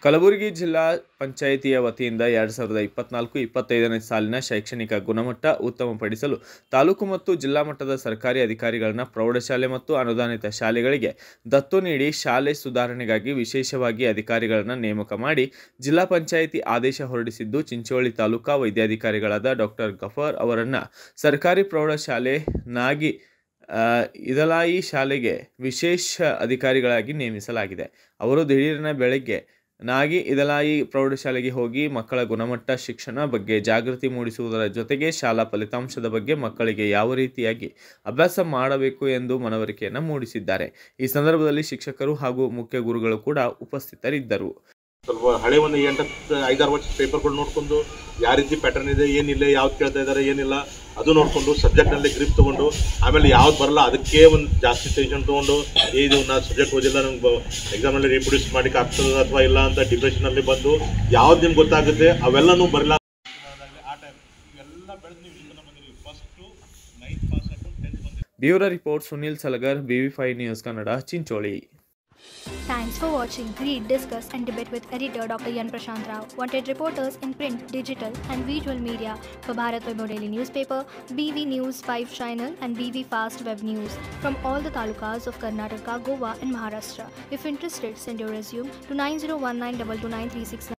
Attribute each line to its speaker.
Speaker 1: ಕಲಬುರಗಿ ಜಿಲ್ಲಾ ಪಂಚಾಯಿತಿಯ ವತಿಯಿಂದ ಎರಡು ಸಾವಿರದ ಇಪ್ಪತ್ನಾಲ್ಕು ಇಪ್ಪತ್ತೈದನೇ ಸಾಲಿನ ಶೈಕ್ಷಣಿಕ ಗುಣಮಟ್ಟ ಉತ್ತಮಪಡಿಸಲು ತಾಲೂಕು ಮತ್ತು ಜಿಲ್ಲಾ ಮಟ್ಟದ ಸರ್ಕಾರಿ ಅಧಿಕಾರಿಗಳನ್ನ ಪ್ರೌಢಶಾಲೆ ಮತ್ತು ಅನುದಾನಿತ ಶಾಲೆಗಳಿಗೆ ದತ್ತು ನೀಡಿ ಶಾಲೆ ಸುಧಾರಣೆಗಾಗಿ ವಿಶೇಷವಾಗಿ ಅಧಿಕಾರಿಗಳನ್ನು ನೇಮಕ ಮಾಡಿ ಜಿಲ್ಲಾ ಪಂಚಾಯಿತಿ ಆದೇಶ ಹೊರಡಿಸಿದ್ದು ಚಿಂಚೋಳಿ ತಾಲೂಕಾ ವೈದ್ಯಾಧಿಕಾರಿಗಳಾದ ಡಾಕ್ಟರ್ ಗಫರ್ ಅವರನ್ನು ಸರ್ಕಾರಿ ಪ್ರೌಢಶಾಲೆ ನಾಗಿ ಆ, ಇದಲಾಯಿ ಶಾಲೆಗೆ ವಿಶೇಷ ಅಧಿಕಾರಿಗಳಾಗಿ ನೇಮಿಸಲಾಗಿದೆ ಅವರು ದಿಢೀರನ ಬೆಳಗ್ಗೆ ನಾಗಿ ಇದಲಾಯಿ ಪ್ರೌಢಶಾಲೆಗೆ ಹೋಗಿ ಮಕ್ಕಳ ಗುಣಮಟ್ಟ ಶಿಕ್ಷಣ ಬಗ್ಗೆ ಜಾಗೃತಿ ಮೂಡಿಸುವುದರ ಜೊತೆಗೆ ಶಾಲಾ ಫಲಿತಾಂಶದ ಬಗ್ಗೆ ಮಕ್ಕಳಿಗೆ ಯಾವ ರೀತಿಯಾಗಿ ಅಭ್ಯಾಸ ಮಾಡಬೇಕು ಎಂದು ಮನವರಿಕೆಯನ್ನು ಮೂಡಿಸಿದ್ದಾರೆ ಈ ಸಂದರ್ಭದಲ್ಲಿ ಶಿಕ್ಷಕರು ಹಾಗೂ ಮುಖ್ಯ ಗುರುಗಳು ಕೂಡ ಉಪಸ್ಥಿತರಿದ್ದರು
Speaker 2: ಸ್ವಲ್ಪ ಹಳೆ ಒಂದು ಎಂಟತ್ತು ಐದಾರು ವರ್ಷ ಪೇಪರ್ಗಳು ನೋಡ್ಕೊಂಡು ಯಾವ ರೀತಿ ಪ್ಯಾಟರ್ನ್ ಇದೆ ಏನಿಲ್ಲ ಯಾವ್ದು ಕೇಳ್ತಾ ಇದ್ದಾರೆ ಏನಿಲ್ಲ ಅದು ನೋಡಿಕೊಂಡು ಸಬ್ಜೆಕ್ಟ್ನಲ್ಲಿ ಗ್ರಿಪ್ ತೊಗೊಂಡು ಆಮೇಲೆ ಯಾವ್ದು ಬರಲ್ಲ ಅದಕ್ಕೆ ಒಂದು ಜಾಸ್ತಿ ಟೆನ್ಷನ್ ತೊಗೊಂಡು ಏ ಇದು ನಾ ಸಬ್ಜೆಕ್ಟ್ ಓದಿಲ್ಲ ನಂಗೆ ಎಕ್ಸಾಮಲ್ಲಿ ರೀಪ್ರೊಡ್ಯೂಸ್ ಮಾಡಿಕ್ಕೆ ಆಗ್ತದೆ ಅಥವಾ ಇಲ್ಲ ಅಂತ ಡಿಪ್ರೆಷನಲ್ಲಿ ಬಂದು ಯಾವ್ದು ನಿಮ್ಗೆ ಗೊತ್ತಾಗುತ್ತೆ ಅವೆಲ್ಲನೂ ಬರಲ್ಲ ಆ ಟೈಮ್ ಇವೆಲ್ಲ ಬೆಳೆದು ನೀವು ಇಲ್ಲಿ ತನಕ ಬಂದಿರಿ ಫಸ್ಟು ನೈನ್ತ್ ಪಾಸ್ ಆಗಿ ಟೆಂತ್ ಬಂದಿರಿ
Speaker 1: bureau report Sunil Salagar BV five news Kannada Chincholi
Speaker 3: Thanks for watching. Read, discuss, and debate with editor Dr. Yan Prashant Rao. Wanted reporters in print, digital, and visual media for Bharat Vaibhav Daily Newspaper, BV News 5 Channel, and BV Fast Web News from all the talukas of Karnataka, Goa, and Maharashtra. If interested, send your resume to 9019229369.